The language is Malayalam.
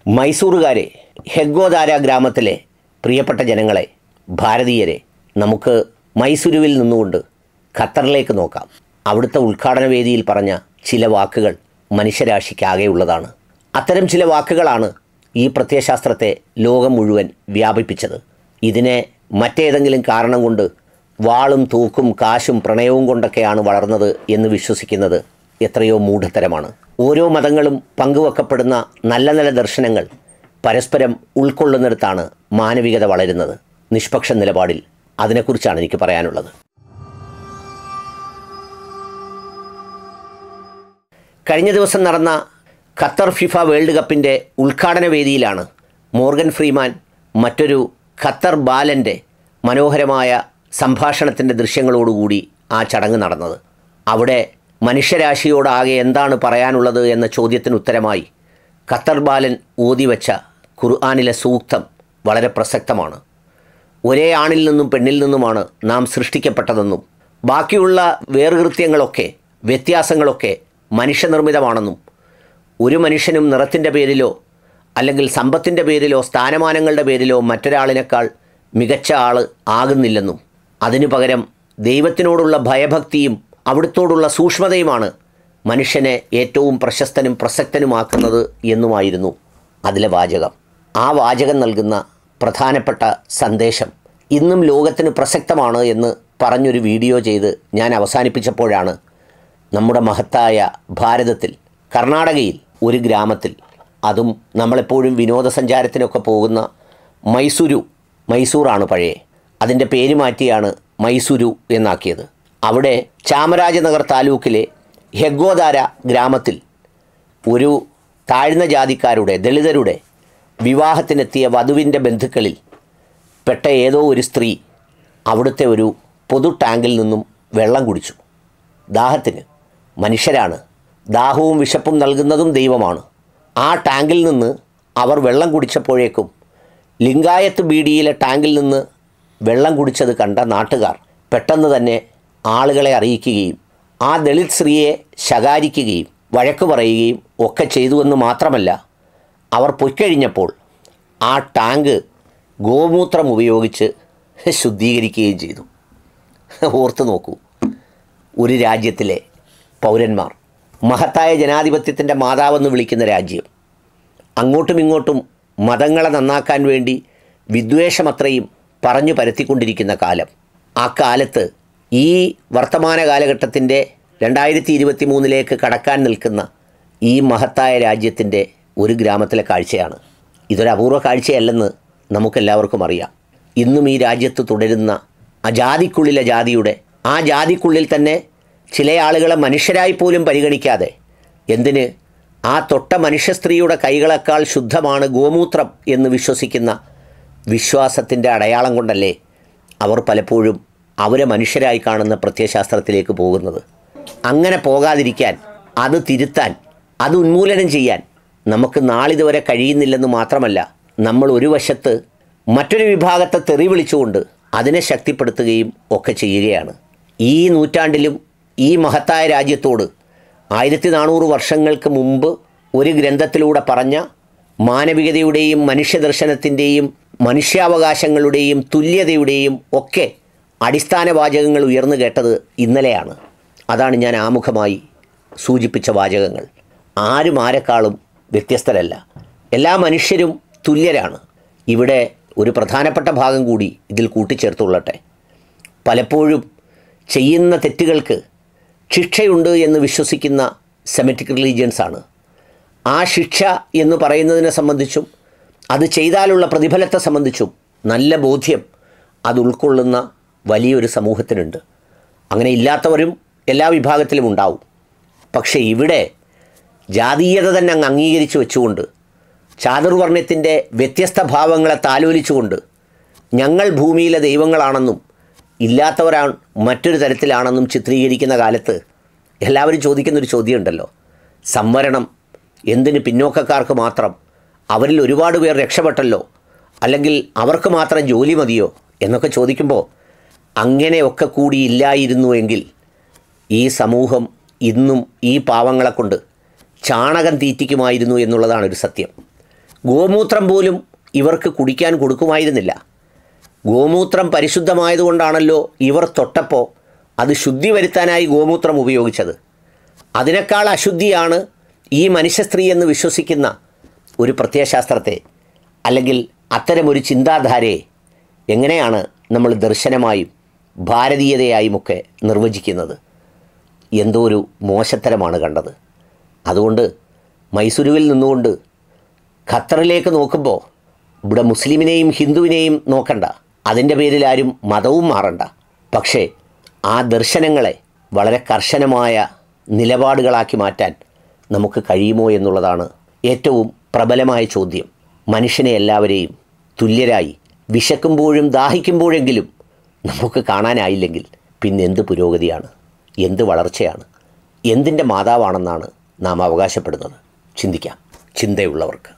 മൈസൂറുകാരെ ഹെഗ്ഗോദാര ഗ്രാമത്തിലെ പ്രിയപ്പെട്ട ജനങ്ങളെ ഭാരതീയരെ നമുക്ക് മൈസൂരുവിൽ നിന്നുകൊണ്ട് ഖത്തറിലേക്ക് നോക്കാം അവിടുത്തെ ഉദ്ഘാടന വേദിയിൽ പറഞ്ഞ ചില വാക്കുകൾ മനുഷ്യരാശിക്കാകെയുള്ളതാണ് അത്തരം ചില വാക്കുകളാണ് ഈ പ്രത്യയശാസ്ത്രത്തെ ലോകം മുഴുവൻ വ്യാപിപ്പിച്ചത് ഇതിനെ മറ്റേതെങ്കിലും കാരണം കൊണ്ട് വാളും തൂക്കും കാശും പ്രണയവും കൊണ്ടൊക്കെയാണ് വളർന്നത് എന്ന് വിശ്വസിക്കുന്നത് എത്രയോ മൂഢത്തരമാണ് ഓരോ മതങ്ങളും പങ്കുവെക്കപ്പെടുന്ന നല്ല നല്ല ദർശനങ്ങൾ പരസ്പരം ഉൾക്കൊള്ളുന്നിടത്താണ് മാനവികത വളരുന്നത് നിഷ്പക്ഷ നിലപാടിൽ അതിനെക്കുറിച്ചാണ് എനിക്ക് പറയാനുള്ളത് കഴിഞ്ഞ ദിവസം നടന്ന ഖത്തർ ഫിഫ വേൾഡ് കപ്പിൻ്റെ ഉദ്ഘാടന വേദിയിലാണ് മോർഗൻ ഫ്രീമാൻ മറ്റൊരു ഖത്തർ ബാലൻ്റെ മനോഹരമായ സംഭാഷണത്തിൻ്റെ ദൃശ്യങ്ങളോടുകൂടി ആ ചടങ്ങ് നടന്നത് അവിടെ മനുഷ്യരാശിയോടാകെ എന്താണ് പറയാനുള്ളത് എന്ന ചോദ്യത്തിന് ഉത്തരമായി ഖത്തർ ബാലൻ ഓതിവെച്ച ഖുർആാനിലെ സൂക്തം വളരെ പ്രസക്തമാണ് ഒരേ ആണിൽ നിന്നും പെണ്ണിൽ നിന്നുമാണ് നാം സൃഷ്ടിക്കപ്പെട്ടതെന്നും ബാക്കിയുള്ള വേർകൃത്യങ്ങളൊക്കെ വ്യത്യാസങ്ങളൊക്കെ മനുഷ്യനിർമ്മിതമാണെന്നും ഒരു മനുഷ്യനും നിറത്തിൻ്റെ പേരിലോ അല്ലെങ്കിൽ സമ്പത്തിൻ്റെ പേരിലോ സ്ഥാനമാനങ്ങളുടെ പേരിലോ മറ്റൊരാളിനേക്കാൾ മികച്ച ആൾ ആകുന്നില്ലെന്നും അതിനു പകരം ദൈവത്തിനോടുള്ള ഭയഭക്തിയും അവിടുത്തോടുള്ള സൂക്ഷ്മതയുമാണ് മനുഷ്യനെ ഏറ്റവും പ്രശസ്തനും പ്രസക്തനുമാക്കുന്നത് എന്നുമായിരുന്നു അതിലെ വാചകം ആ വാചകം നൽകുന്ന പ്രധാനപ്പെട്ട സന്ദേശം ഇന്നും ലോകത്തിന് പ്രസക്തമാണ് എന്ന് പറഞ്ഞൊരു വീഡിയോ ചെയ്ത് ഞാൻ അവസാനിപ്പിച്ചപ്പോഴാണ് നമ്മുടെ മഹത്തായ ഭാരതത്തിൽ കർണാടകയിൽ ഒരു ഗ്രാമത്തിൽ അതും നമ്മളെപ്പോഴും വിനോദസഞ്ചാരത്തിനൊക്കെ പോകുന്ന മൈസൂരു മൈസൂറാണ് പഴയ അതിൻ്റെ പേര് മാറ്റിയാണ് മൈസൂരു എന്നാക്കിയത് അവിടെ ചാമരാജനഗർ താലൂക്കിലെ ഹെഗ്ഗോദാര ഗ്രാമത്തിൽ ഒരു താഴ്ന്ന ജാതിക്കാരുടെ ദളിതരുടെ വിവാഹത്തിനെത്തിയ വധുവിൻ്റെ ബന്ധുക്കളിൽ പെട്ട ഏതോ ഒരു സ്ത്രീ അവിടുത്തെ ഒരു പൊതു ടാങ്കിൽ നിന്നും വെള്ളം കുടിച്ചു ദാഹത്തിന് മനുഷ്യരാണ് ദാഹവും വിശപ്പും നൽകുന്നതും ദൈവമാണ് ആ ടാങ്കിൽ നിന്ന് അവർ വെള്ളം കുടിച്ചപ്പോഴേക്കും ലിംഗായത്ത് ബീഡിയിലെ ടാങ്കിൽ നിന്ന് വെള്ളം കുടിച്ചത് കണ്ട നാട്ടുകാർ പെട്ടെന്ന് തന്നെ ആളുകളെ അറിയിക്കുകയും ആ ദളിത് സ്ത്രീയെ ശകാരിക്കുകയും വഴക്ക് പറയുകയും ഒക്കെ ചെയ്തുവെന്ന് മാത്രമല്ല അവർ പൊയ്ക്കഴിഞ്ഞപ്പോൾ ആ ടാങ്ക് ഗോമൂത്രം ഉപയോഗിച്ച് ശുദ്ധീകരിക്കുകയും ചെയ്തു ഓർത്തു നോക്കൂ ഒരു രാജ്യത്തിലെ പൗരന്മാർ മഹത്തായ ജനാധിപത്യത്തിൻ്റെ മാതാവെന്ന് വിളിക്കുന്ന രാജ്യം അങ്ങോട്ടും ഇങ്ങോട്ടും മതങ്ങളെ നന്നാക്കാൻ വേണ്ടി വിദ്വേഷമത്രയും പറഞ്ഞു പരത്തിക്കൊണ്ടിരിക്കുന്ന കാലം ആ കാലത്ത് ഈ വർത്തമാന കാലഘട്ടത്തിൻ്റെ രണ്ടായിരത്തി ഇരുപത്തി മൂന്നിലേക്ക് കടക്കാൻ നിൽക്കുന്ന ഈ മഹത്തായ രാജ്യത്തിൻ്റെ ഒരു ഗ്രാമത്തിലെ കാഴ്ചയാണ് ഇതൊരു അപൂർവ കാഴ്ചയല്ലെന്ന് നമുക്കെല്ലാവർക്കും അറിയാം ഇന്നും ഈ രാജ്യത്ത് തുടരുന്ന ആ ജാതിക്കുള്ളിലെ ജാതിയുടെ ആ ജാതിക്കുള്ളിൽ തന്നെ ചില ആളുകളെ മനുഷ്യരായി പോലും പരിഗണിക്കാതെ എന്തിന് ആ തൊട്ട മനുഷ്യ സ്ത്രീയുടെ കൈകളെക്കാൾ ശുദ്ധമാണ് ഗോമൂത്രം എന്ന് വിശ്വസിക്കുന്ന വിശ്വാസത്തിൻ്റെ അടയാളം കൊണ്ടല്ലേ അവർ പലപ്പോഴും അവരെ മനുഷ്യരായി കാണുന്ന പ്രത്യയശാസ്ത്രത്തിലേക്ക് പോകുന്നത് അങ്ങനെ പോകാതിരിക്കാൻ അത് തിരുത്താൻ അത് ഉന്മൂലനം ചെയ്യാൻ നമുക്ക് നാളിതുവരെ കഴിയുന്നില്ലെന്ന് മാത്രമല്ല നമ്മൾ ഒരു വശത്ത് മറ്റൊരു വിഭാഗത്തെ തെറി വിളിച്ചുകൊണ്ട് അതിനെ ശക്തിപ്പെടുത്തുകയും ഒക്കെ ചെയ്യുകയാണ് ഈ നൂറ്റാണ്ടിലും ഈ മഹത്തായ രാജ്യത്തോട് ആയിരത്തി നാനൂറ് വർഷങ്ങൾക്ക് മുമ്പ് ഒരു ഗ്രന്ഥത്തിലൂടെ പറഞ്ഞ മാനവികതയുടെയും മനുഷ്യദർശനത്തിൻ്റെയും മനുഷ്യാവകാശങ്ങളുടെയും തുല്യതയുടെയും ഒക്കെ അടിസ്ഥാന വാചകങ്ങൾ ഉയർന്നു കേട്ടത് ഇന്നലെയാണ് അതാണ് ഞാൻ ആമുഖമായി സൂചിപ്പിച്ച വാചകങ്ങൾ ആരും ആരെക്കാളും വ്യത്യസ്തരല്ല എല്ലാ മനുഷ്യരും തുല്യരാണ് ഇവിടെ ഒരു പ്രധാനപ്പെട്ട ഭാഗം കൂടി ഇതിൽ കൂട്ടിച്ചേർത്തുകൊള്ളട്ടെ പലപ്പോഴും ചെയ്യുന്ന തെറ്റുകൾക്ക് ശിക്ഷയുണ്ട് എന്ന് വിശ്വസിക്കുന്ന സെമറ്റിക് റിലീജിയൻസ് ആണ് ആ ശിക്ഷ എന്ന് പറയുന്നതിനെ സംബന്ധിച്ചും അത് ചെയ്താലുള്ള പ്രതിഫലത്തെ സംബന്ധിച്ചും നല്ല ബോധ്യം അത് ഉൾക്കൊള്ളുന്ന വലിയൊരു സമൂഹത്തിനുണ്ട് അങ്ങനെ ഇല്ലാത്തവരും എല്ലാ വിഭാഗത്തിലും ഉണ്ടാവും പക്ഷേ ഇവിടെ ജാതീയത തന്നെ അങ്ങ് അംഗീകരിച്ചു വെച്ചുകൊണ്ട് ചാതുർവർണ്ണയത്തിൻ്റെ വ്യത്യസ്ത ഭാവങ്ങളെ താലോലിച്ചുകൊണ്ട് ഞങ്ങൾ ഭൂമിയിലെ ദൈവങ്ങളാണെന്നും ഇല്ലാത്തവരാണ് മറ്റൊരു തരത്തിലാണെന്നും ചിത്രീകരിക്കുന്ന കാലത്ത് എല്ലാവരും ചോദിക്കുന്നൊരു ചോദ്യമുണ്ടല്ലോ സംവരണം എന്തിന് പിന്നോക്കക്കാർക്ക് മാത്രം അവരിൽ ഒരുപാട് പേർ രക്ഷപ്പെട്ടല്ലോ അല്ലെങ്കിൽ അവർക്ക് മാത്രം ജോലി മതിയോ എന്നൊക്കെ ചോദിക്കുമ്പോൾ അങ്ങനെയൊക്കെ കൂടി ഇല്ലായിരുന്നുവെങ്കിൽ ഈ സമൂഹം ഇന്നും ഈ പാവങ്ങളെ കൊണ്ട് ചാണകം തീറ്റിക്കുമായിരുന്നു എന്നുള്ളതാണ് ഒരു സത്യം ഗോമൂത്രം പോലും ഇവർക്ക് കുടിക്കാൻ കൊടുക്കുമായിരുന്നില്ല ഗോമൂത്രം പരിശുദ്ധമായതുകൊണ്ടാണല്ലോ ഇവർ തൊട്ടപ്പോൾ അത് ശുദ്ധി വരുത്താനായി ഗോമൂത്രം ഉപയോഗിച്ചത് അതിനേക്കാൾ അശുദ്ധിയാണ് ഈ മനുഷ്യസ്ത്രീ എന്ന് വിശ്വസിക്കുന്ന ഒരു പ്രത്യയശാസ്ത്രത്തെ അല്ലെങ്കിൽ അത്തരമൊരു ചിന്താധാരയെ എങ്ങനെയാണ് നമ്മൾ ദർശനമായും ഭാരതീയതയായുമൊക്കെ നിർവചിക്കുന്നത് എന്തോ ഒരു മോശത്തരമാണ് കണ്ടത് അതുകൊണ്ട് മൈസൂരുവിൽ നിന്നുകൊണ്ട് ഖത്തറിലേക്ക് നോക്കുമ്പോൾ ഇവിടെ മുസ്ലിമിനെയും ഹിന്ദുവിനെയും നോക്കണ്ട അതിൻ്റെ പേരിൽ ആരും മതവും മാറണ്ട പക്ഷേ ആ ദർശനങ്ങളെ വളരെ കർശനമായ നിലപാടുകളാക്കി മാറ്റാൻ നമുക്ക് കഴിയുമോ എന്നുള്ളതാണ് ഏറ്റവും പ്രബലമായ ചോദ്യം മനുഷ്യനെ എല്ലാവരെയും തുല്യരായി വിശക്കുമ്പോഴും ദാഹിക്കുമ്പോഴെങ്കിലും നമുക്ക് കാണാനായില്ലെങ്കിൽ പിന്നെ എന്ത് പുരോഗതിയാണ് എന്ത് വളർച്ചയാണ് എന്തിൻ്റെ മാതാവാണെന്നാണ് നാം അവകാശപ്പെടുന്നത് ചിന്തിക്കാം ചിന്തയുള്ളവർക്ക്